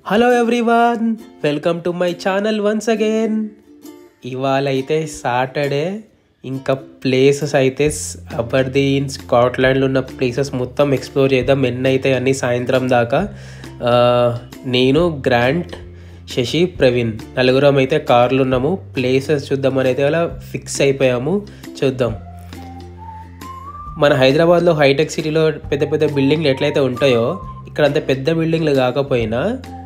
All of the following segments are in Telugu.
hello everyone welcome to my channel once again ఇవాళ అయితే సాటర్డే ఇంకా ప్లేసెస్ అయితే అబర్దీన్ స్కాట్లాండ్లో ఉన్న ప్లేసెస్ మొత్తం ఎక్స్ప్లోర్ చేద్దాం ఎన్ని అయితే అన్ని సాయంత్రం దాకా ఆ, నేను గ్రాంట్ శశి ప్రవీణ్ నలుగురం అయితే కార్లు ఉన్నాము ప్లేసెస్ చూద్దామని అయితే అలా ఫిక్స్ అయిపోయాము చూద్దాం మన హైదరాబాద్లో హైటెక్ సిటీలో పెద్ద పెద్ద బిల్డింగ్లు ఎట్లయితే ఉంటాయో ఇక్కడ అంత పెద్ద బిల్డింగ్లు కాకపోయినా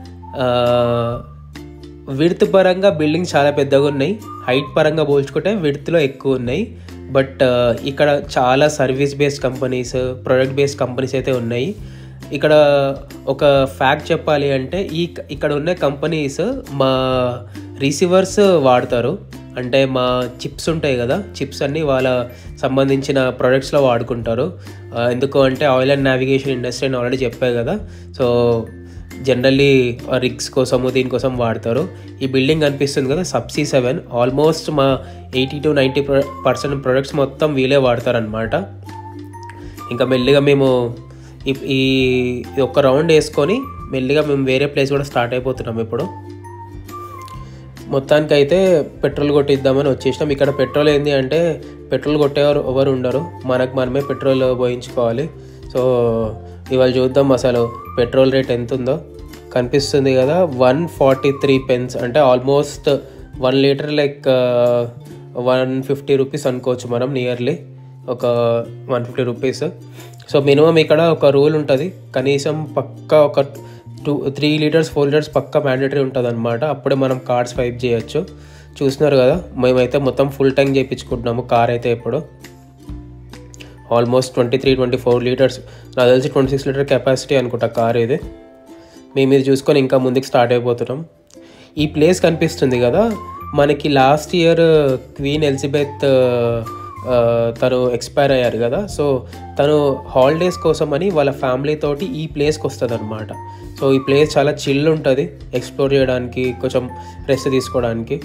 విడ్త్ పరంగా బిల్డింగ్స్ చాలా పెద్దగా ఉన్నాయి హైట్ పరంగా పోల్చుకుంటే విడ్త్లో ఎక్కువ ఉన్నాయి బట్ ఇక్కడ చాలా service based companies product based companies అయితే ఉన్నాయి ఇక్కడ ఒక ఫ్యాక్ట్ చెప్పాలి అంటే ఈ ఇక్కడ ఉన్న కంపెనీస్ మా రిసీవర్స్ వాడతారు అంటే మా చిప్స్ ఉంటాయి కదా చిప్స్ అన్నీ వాళ్ళ సంబంధించిన ప్రొడక్ట్స్లో వాడుకుంటారు ఆ, ఎందుకు అంటే ఆయిల్ అండ్ నావిగేషన్ ఇండస్ట్రీ అని ఆల్రెడీ చెప్పాయి కదా సో జనరల్లీ రిగ్స్ కోసము దీనికోసం వాడతారు ఈ బిల్డింగ్ కనిపిస్తుంది కదా సబ్సీ సెవెన్ ఆల్మోస్ట్ మా eighty to ninety percent products మొత్తం వీలే వాడతారనమాట ఇంకా మెల్లిగా మేము ఈ- ఈ ఈ ఒక్క రౌండ్ వేసుకొని మెల్లిగా మేము వేరే ప్లేస్ కూడా స్టార్ట్ అయిపోతున్నాం ఇప్పుడు మొత్తానికి అయితే పెట్రోల్ కొట్టిద్దామని వచ్చేసినాం ఇక్కడ పెట్రోల్ ఏంది అంటే పెట్రోల్ కొట్టేవారు ఎవరు ఉండరు మనకు మనమే పెట్రోల్ పోయించుకోవాలి సో ఇవాళ చూద్దాం అసలు పెట్రోల్ రేట్ ఎంత ఉందో కనిపిస్తుంది కదా వన్ ఫార్టీ త్రీ పెన్స్ అంటే almost one litre like one fifty rupees అనుకోవచ్చు మనం నియర్లీ ఒక one fifty rupees so minimum ఇక్కడ ఒక రూల్ ఉంటుంది కనీసం పక్క ఒక two three litres four litres పక్క మ్యాండేటరీ ఉంటుంది అనమాట అప్పుడే మనం కార్డ్ స్వైప్ చేయొచ్చు చూస్తున్నారు కదా మేమైతే మొత్తం ఫుల్ ట్యాంక్ చేయించుకుంటున్నాము కార్ అయితే ఇప్పుడు almost twenty three twenty four litres నాకు తెలిసి ట్వంటీ సిక్స్ లీటర్ కెపాసిటీ అనుకుంటా కార్ ఇది మేము ఇది చూసుకొని ఇంకా ముందుకు స్టార్ట్ అయిపోతున్నాం ఈ ప్లేస్ కనిపిస్తుంది కదా మనకి లాస్ట్ ఇయర్ క్వీన్ ఎలిజబెత్ ఆ, తను ఎక్స్పైర్ అయ్యారు కదా సో తను హాలిడేస్ కోసం అని వాళ్ళ ఫ్యామిలీ తోటి ఈ ప్లేస్కి వస్తుంది అనమాట సో ఈ ప్లేస్ చాలా చిల్ ఉంటుంది ఎక్స్ప్లోర్ చేయడానికి కొంచెం రెస్ట్ తీసుకోవడానికి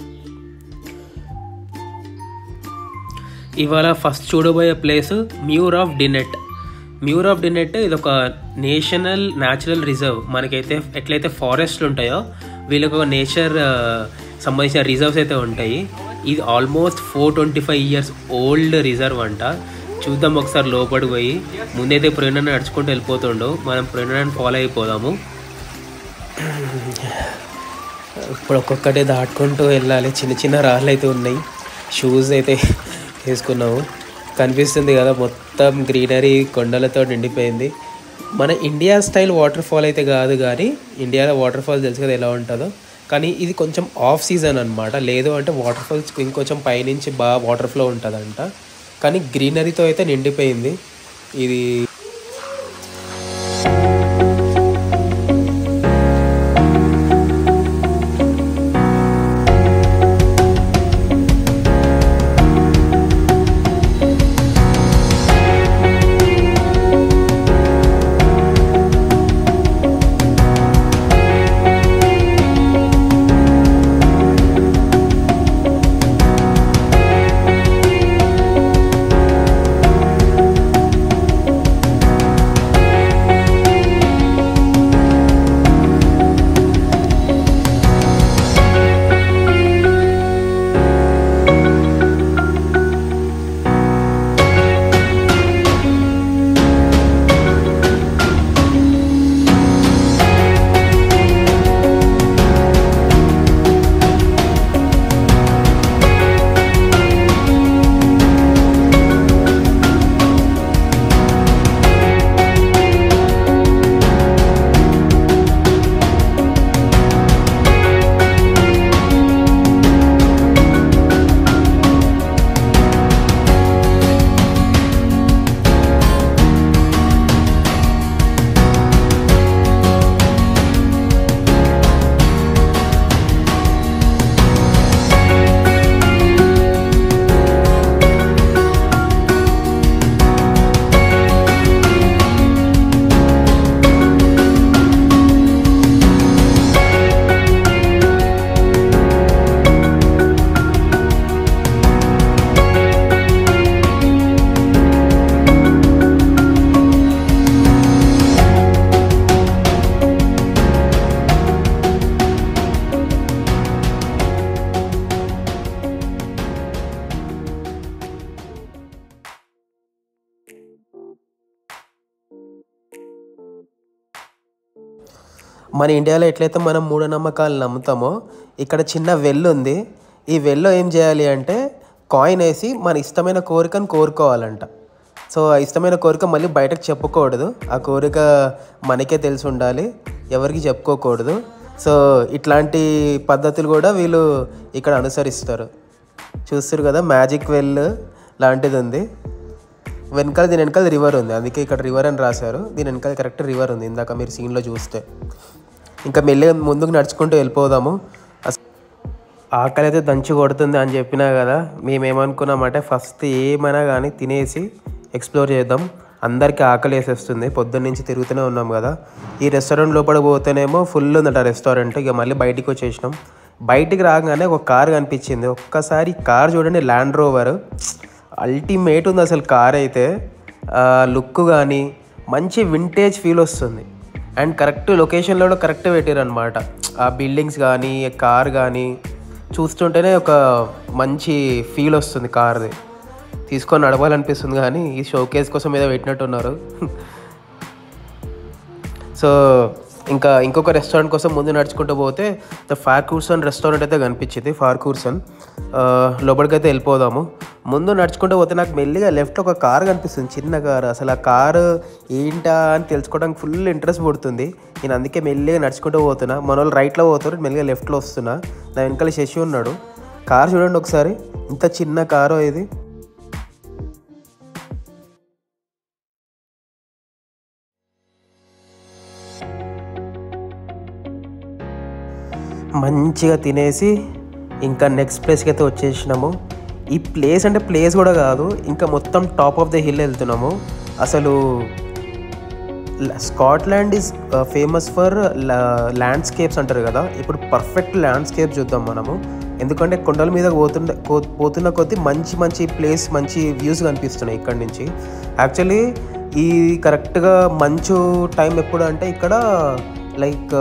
ఇవాళ ఫస్ట్ చూడబోయే place Muir of Dinnet Muir of Dinnet ఇది ఒక నేషనల్ న్యాచురల్ రిజర్వ్ మనకైతే ఎట్లయితే ఫారెస్ట్లు ఉంటాయో వీళ్ళకి ఒక నేచర్ సంబంధించిన రిజర్వ్స్ అయితే ఉంటాయి ఇది almost four twenty five years old reserve అంట చూద్దాం ఒకసారి లోపలికి పోయి ముందైతే ప్రేరణ నడుచుకుంటూ వెళ్ళిపోతుండో మనం ప్రేరణను ఫాలో అయిపోదాము ఇప్పుడు ఒక్కొక్కటే దాటుకుంటూ వెళ్ళాలి చిన్న చిన్న రాళ్ళు అయితే ఉన్నాయి షూస్ అయితే వేసుకున్నాము కనిపిస్తుంది కదా మొత్తం గ్రీనరీ కొండలతో నిండిపోయింది మన ఇండియా స్టైల్ వాటర్ ఫాల్ అయితే కాదు కానీ ఇండియాలో వాటర్ ఫాల్ తెలుసు కదా ఎలా ఉంటుందో కానీ ఇది కొంచెం ఆఫ్ సీజన్ అనమాట లేదు అంటే వాటర్ ఫాల్స్ ఇంకొంచెం పైనుంచి బాగా వాటర్ ఫ్లో ఉంటుందంట కానీ గ్రీనరీతో అయితే నిండిపోయింది ఇది మన ఇండియాలో ఎట్లయితే మనం మూఢనమ్మకాలు నమ్ముతామో ఇక్కడ చిన్న వెల్ ఉంది ఈ వెల్లో ఏం చేయాలి అంటే కాయిన్ వేసి మన ఇష్టమైన కోరికను కోరుకోవాలంట సో ఆ ఇష్టమైన కోరిక మళ్ళీ బయటకు చెప్పుకోకూడదు ఆ కోరిక మనకే తెలిసి ఉండాలి ఎవరికి చెప్పుకోకూడదు సో ఇట్లాంటి పద్ధతులు కూడా వీళ్ళు ఇక్కడ అనుసరిస్తారు చూస్తారు కదా మ్యాజిక్ వెల్ లాంటిది ఉంది వెనకాల దీని వెనకాల రివర్ ఉంది అందుకే ఇక్కడ రివర్ అని రాశారు దీని వెనకాల కరెక్ట్ రివర్ ఉంది ఇందాక మీరు సీన్లో చూస్తే ఇంకా మెల్లిగా ముందుకు నడుచుకుంటూ వెళ్ళిపోదాము అస- ఆకలి అయితే దంచి కొడుతుంది అని చెప్పినా కదా మేమేమనుకున్నామంటే ఫస్ట్ ఏమైనా కానీ తినేసి ఎక్స్ప్లోర్ చేద్దాం అందరికీ ఆకలి వేసేస్తుంది పొద్దున్న నుంచి తిరుగుతూనే ఉన్నాం కదా ఈ రెస్టారెంట్ లోపల పోతేనేమో ఫుల్ ఉందట రెస్టారెంట్ ఇక మళ్ళీ బయటికి వచ్చేసినాం బయటికి రాగానే ఒక కార్ కనిపించింది ఒక్కసారి కార్ చూడండి ల్యాండ్ రోవర్ అల్టిమేట్ ఉంది అసలు కార్ అయితే లుక్ కానీ మంచి వింటేజ్ ఫీల్ వస్తుంది అండ్ కరెక్ట్ లొకేషన్లో కూడా కరెక్ట్ పెట్టారు అనమాట ఆ బిల్డింగ్స్ కానీ కార్ కానీ చూస్తుంటేనే ఒక మంచి ఫీల్ వస్తుంది కార్ది తీసుకొని నడవాలనిపిస్తుంది కానీ ఈ షోకేస్ కోసం ఏదో పెట్టినట్టున్నారు సో ఇంకా ఇంకొక రెస్టారెంట్ కోసం ముందు నడుచుకుంటూ పోతే ద ఫార్ కూర్సన్ రెస్టారెంట్ అయితే కనిపించింది ఫార్ కూర్సన్ లోపలికి అయితే వెళ్ళిపోదాము ముందు నడుచుకుంటూ పోతే నాకు మెల్లిగా లెఫ్ట్లో ఒక కార్ కనిపిస్తుంది చిన్న కార్ అసలు ఆ కారు ఏంటా అని తెలుసుకోవడానికి ఫుల్ ఇంట్రెస్ట్ పుడుతుంది నేను అందుకే మెల్లిగా నడుచుకుంటూ పోతున్నా మన వాళ్ళు రైట్లో పోతారు మెల్లిగా లెఫ్ట్లో వస్తున్నా నా వెనకాల శశి ఉన్నాడు కార్ చూడండి ఒకసారి ఇంత చిన్న కారు ఇది మంచిగా తినేసి ఇంకా నెక్స్ట్ ప్లేస్కి అయితే వచ్చేసినాము ఈ ప్లేస్ అంటే ప్లేస్ కూడా కాదు ఇంకా మొత్తం టాప్ ఆఫ్ ద హిల్ వెళ్తున్నాము అసలు Scotland is famous for landscapes అంటారు కదా ఇప్పుడు పర్ఫెక్ట్ ల్యాండ్స్కేప్ చూద్దాం మనము ఎందుకంటే కొండల మీద పోతుండే కో- పోతున్న కొద్దీ మంచి మంచి ప్లేస్ మంచి వ్యూస్ కనిపిస్తున్నాయి ఇక్కడ నుంచి యాక్చువల్లీ ఈ కరెక్ట్గా మంచు టైం ఎప్పుడు అంటే ఇక్కడ లైక్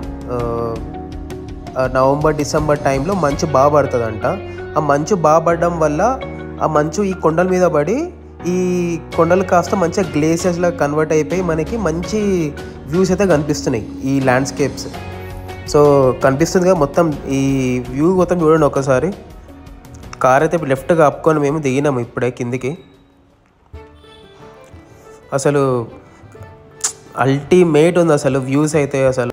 నవంబర్ డిసెంబర్ టైంలో మంచు బాగా పడుతుందంట ఆ మంచు బాగా పడడం వల్ల ఆ మంచు ఈ కొండల మీద పడి ఈ కొండలు కాస్త మంచిగా గ్లేసియర్స్లా కన్వర్ట్ అయిపోయి మనకి మంచి వ్యూస్ అయితే కనిపిస్తున్నాయి ఈ ల్యాండ్స్కేప్స్ సో కనిపిస్తుంది కదా మొత్తం ఈ వ్యూ మొత్తం చూడండి ఒకసారి కార్ అయితే లెఫ్ట్ కప్పుకొని మేము దిగినాము ఇప్పుడే కిందికి అసలు అల్టిమేట్ ఉంది అసలు వ్యూస్ అయితే అసలు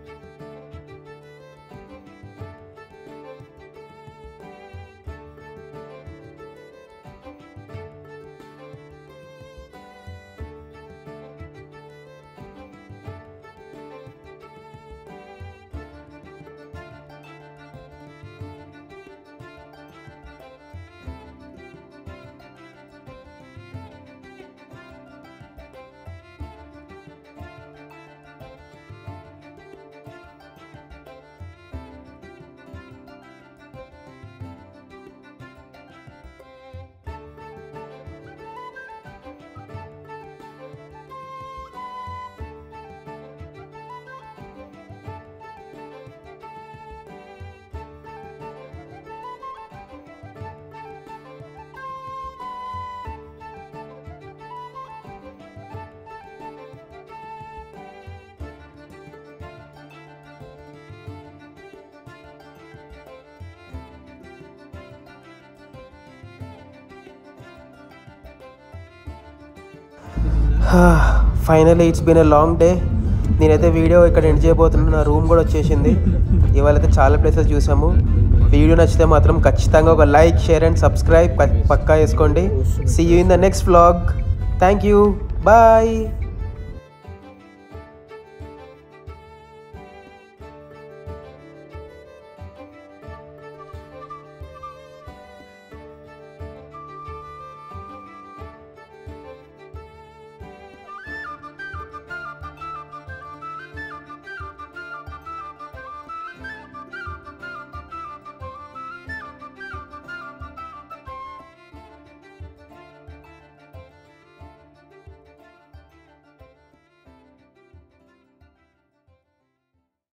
finally it's been a long day నేనైతే వీడియో ఇక్కడ ఎండ్ చేయబోతున్నాను నా రూమ్ కూడా వచ్చేసింది ఇవాళ అయితే చాలా ప్లేసెస్ చూసాము వీడియో నచ్చితే మాత్రం ఖచ్చితంగా ఒక లైక్ షేర్ అండ్ సబ్స్క్రైబ్ పక్కా వేసుకోండి see you in the next vlog thank you bye